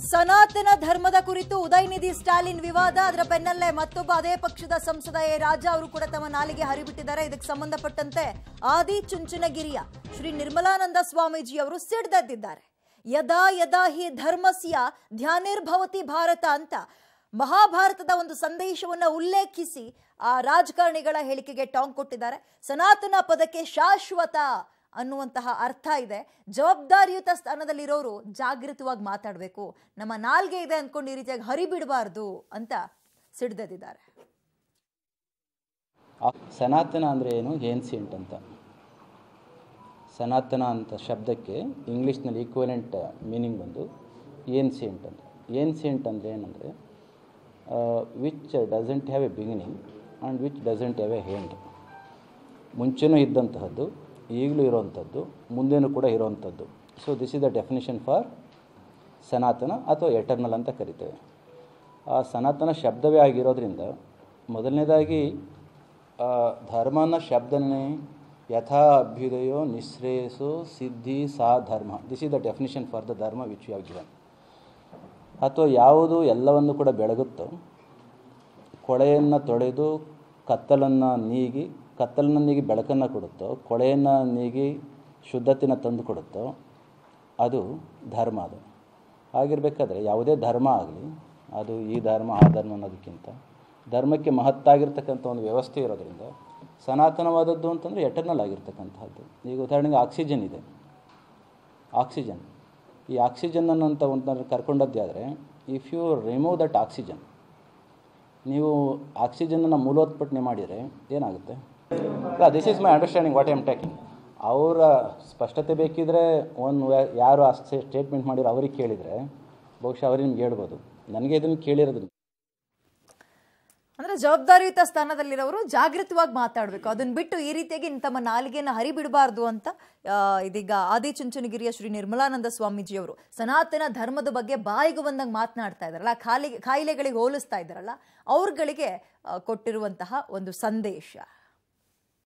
ಸನಾತನ ಧರ್ಮದ ಕುರಿತು ಉದಯನಿಧಿ ಸ್ಟಾಲಿನ್ ವಿವಾದ ಅದರ ಬೆನ್ನಲ್ಲೇ ಮತ್ತೊಬ್ಬ ಅದೇ ಪಕ್ಷದ ಸಂಸದ ಎ ರಾಜ ಅವರು ಕೂಡ ತಮ್ಮ ನಾಲಿಗೆ ಹರಿಬಿಟ್ಟಿದ್ದಾರೆ ಇದಕ್ಕೆ ಸಂಬಂಧಪಟ್ಟಂತೆ ಆದಿ ಚುಂಚನಗಿರಿಯ ಶ್ರೀ ನಿರ್ಮಲಾನಂದ ಸ್ವಾಮೀಜಿ ಅವರು ಸಿಡ್ದೆದ್ದಿದ್ದಾರೆ ಯದಾ ಯದಾ ಹಿ ಧರ್ಮಸ್ಯ ಧ್ಯಾನಿರ್ಭವತಿ ಭಾರತ ಅಂತ ಮಹಾಭಾರತದ ಒಂದು ಸಂದೇಶವನ್ನ ಉಲ್ಲೇಖಿಸಿ ಆ ರಾಜಕಾರಣಿಗಳ ಹೇಳಿಕೆಗೆ ಟಾಂಗ್ ಕೊಟ್ಟಿದ್ದಾರೆ ಸನಾತನ ಪದಕ್ಕೆ ಶಾಶ್ವತ ಅನ್ನುವಂತಹ ಅರ್ಥ ಇದೆ ಜವಾಬ್ದಾರಿಯುತ ಸ್ಥಾನದಲ್ಲಿರೋರು ಜಾಗೃತವಾಗಿ ಮಾತಾಡಬೇಕು ನಮ್ಮ ನಾಲ್ಗೆ ಇದೆ ಅಂದ್ಕೊಂಡು ಈ ರೀತಿಯಾಗಿ ಹರಿಬಿಡಬಾರ್ದು ಅಂತ ಸಿಡ್ದೆದ್ದಿದ್ದಾರೆ ಆ ಸನಾತನ ಅಂದರೆ ಏನು ಏನ್ಸಿಯಂಟ್ ಅಂತ ಸನಾತನ ಅಂತ ಶಬ್ದಕ್ಕೆ ಇಂಗ್ಲೀಷ್ನಲ್ಲಿ ಈಕ್ವಲೆಂಟ್ ಮೀನಿಂಗ್ ಬಂದು ಏನ್ಸಿಯಂಟ್ ಅಂತ ಏನ್ಸಿಯಂಟ್ ಅಂದರೆ ಏನಂದರೆ which doesn't have a beginning and which doesn't have a end ಮುಂಚೆನೂ ಇದ್ದಂತಹದ್ದು ಈಗಲೂ ಇರೋವಂಥದ್ದು ಮುಂದೆನೂ ಕೂಡ ಇರೋವಂಥದ್ದು so this is the definition for Sanatana ಅಥವಾ ಎಟರ್ನಲ್ ಅಂತ ಕರಿತೇವೆ ಆ ಸನಾತನ ಶಬ್ದವೇ ಆಗಿರೋದ್ರಿಂದ ಮೊದಲನೇದಾಗಿ ಆ, ಧರ್ಮನ ಶಬ್ದನೇ ಯಥಾ ಅಭ್ಯುದಯೋ ನಿಶ್ರೇಯಸೋ ಸಿದ್ಧಿ ಸಾ ಧರ್ಮ this is the definition for the dharma which you given ಅಥವಾ ಯಾವುದು ಎಲ್ಲವನ್ನು ಕೂಡ ಬೆಳಗುತ್ತೋ ಕೊಳೆಯನ್ನು ತೊಳೆದು ಕತ್ತಲನ್ನು ನೀಗಿ ಕತ್ತಲನ್ನು ನೀಗಿ ಬೆಳಕನ್ನು ಕೊಡುತ್ತೋ ಕೊಳೆಯನ್ನು ನೀಗಿ ಶುದ್ಧತೆನ ತಂದು ಕೊಡುತ್ತೋ ಅದು ಧರ್ಮ ಅದು ಆಗಿರಬೇಕಾದ್ರೆ ಯಾವುದೇ ಧರ್ಮ ಆಗಲಿ ಅದು ಈ ಧರ್ಮ ಆ ಧರ್ಮ ಅನ್ನೋದಕ್ಕಿಂತ ಧರ್ಮಕ್ಕೆ ಮಹತ್ತಾಗಿರ್ತಕ್ಕಂಥ ಒಂದು ವ್ಯವಸ್ಥೆ ಇರೋದ್ರಿಂದ ಸನಾತನವಾದದ್ದು ಅಂತಂದರೆ ಎಟರ್ನಲ್ ಆಗಿರ್ತಕ್ಕಂಥದ್ದು ಈಗ ಉದಾಹರಣೆಗೆ ಆಕ್ಸಿಜನ್ ಇದೆ ಆಕ್ಸಿಜನ್ ಈ ಆಕ್ಸಿಜನ್ ಅನ್ನೋಂಥ ಒಂದು ಕರ್ಕೊಂಡದ್ದೇ ಆದರೆ if you remove that oxygen ನೀವು ಆಕ್ಸಿಜನನ್ನು ಮೂಲೋತ್ಪತ್ತಿ ಮಾಡಿದರೆ ಏನಾಗುತ್ತೆ ಅಲ್ಲ this is my understanding what I am talking ಅವರ ಸ್ಪಷ್ಟತೆ ಬೇಕಿದ್ರೆ ಒಂದು ಯಾರು ಆ ಸ್ಟೇಟ್ಮೆಂಟ್ ಮಾಡಿರೋ ಅವ್ರಿಗೆ ಕೇಳಿದರೆ ಬಹುಶಃ ಅವ್ರಿಗೆ ನಿಮ್ಗೆ ಹೇಳ್ಬೋದು ನನಗೆ ಇದನ್ನು ಕೇಳಿರೋದು ಅಂದ್ರೆ ಜವಾಬ್ದಾರಿಯುತ ಸ್ಥಾನದಲ್ಲಿರೋರು ಜಾಗೃತವಾಗಿ ಮಾತಾಡಬೇಕು ಅದನ್ನ ಬಿಟ್ಟು ಈ ರೀತಿಯಾಗಿ ತಮ್ಮ ನಾಲಿಗೆಯನ್ನು ಹರಿಬಿಡಬಾರ್ದು ಅಂತ ಆ, ಇದೀಗ ಆದಿಚುಂಚನಗಿರಿಯ ಶ್ರೀ ನಿರ್ಮಲಾನಂದ ಸ್ವಾಮೀಜಿ ಅವರು ಸನಾತನ ಧರ್ಮದ ಬಗ್ಗೆ ಬಾಯಿಗೆ ಬಂದಂಗೆ ಮಾತನಾಡ್ತಾ ಇದ್ದಾರಲ್ಲ ಖಾಲಿ ಕಾಯಿಲೆಗಳಿಗೆ ಹೋಲಿಸ್ತಾ ಇದ್ದಾರಲ್ಲ ಅವ್ರಗಳಿಗೆ ಆ, ಕೊಟ್ಟಿರುವಂತಹ ಒಂದು ಸಂದೇಶ